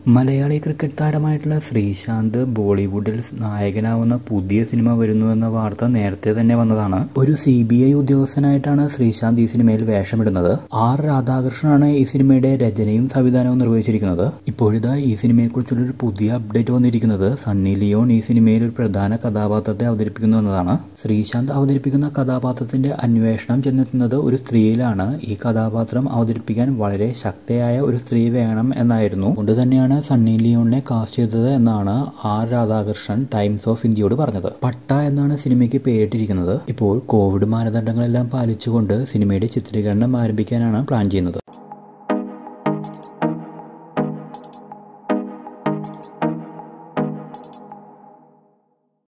Malayali cricket താരമായിട്ടുള്ള Sreesanth ബോളിവുഡിൽ നായകനാവുന്ന പുതിയ cinema വരുന്നുവെന്ന വാർത്ത നേരത്തെ തന്നെ വന്നതാണ് ഒരു സി ബി ഐ ഉദ്യോഗസ്ഥനായിട്ടാണ് ശ്രീശാന്ത് ഈ സിനിമയിൽ വേഷമിടുന്നത് ആർ രാധാകൃഷ്ണനാണ് ഈ സിനിമയുടെ രചനയും സംവിധാനവും നിർവഹിച്ചിരിക്കുന്നത് ഇപ്പോഴിതാ ഈ സിനിമയെക്കുറിച്ചുള്ള ഒരു പുതിയ അപ്ഡേറ്റ് വന്നിരിക്കുന്നത് സണ്ണി ലിയോൺ ഈ സിനിമയിൽ ഒരു പ്രധാന കഥാപാത്രത്തെ അവതരിപ്പിക്കുന്നു എന്നതാണ് ശ്രീശാന്ത് അവതരിപ്പിക്കുന്ന കഥാപാത്രത്തിന്റെ അന്വേഷണം ചെന്നെത്തുന്നത് ഒരു സ്ത്രീയിലാണ് ഈ കഥാപാത്രം അവതരിപ്പിക്കാൻ വളരെ ശക്തയായ ഒരു സ്ത്രീ വേണം എന്നായിരുന്നു അതുകൊണ്ട് തന്നെയാണ് സണ്ണി ലിയോണിനെ കാസ്റ്റ് ചെയ്തത് എന്നാണ് ആർ രാധാകൃഷ്ണൻ ടൈംസ് ഓഫ് ഇന്ത്യയോട് പറഞ്ഞത് പട്ട എന്നാണ് സിനിമയ്ക്ക് പേരിട്ടിരിക്കുന്നത് ഇപ്പോൾ കോവിഡ് മാനദണ്ഡങ്ങളെല്ലാം പാലിച്ചുകൊണ്ട് സിനിമയുടെ ചിത്രീകരണം ആരംഭിക്കാനാണ് പ്ലാൻ ചെയ്യുന്നത്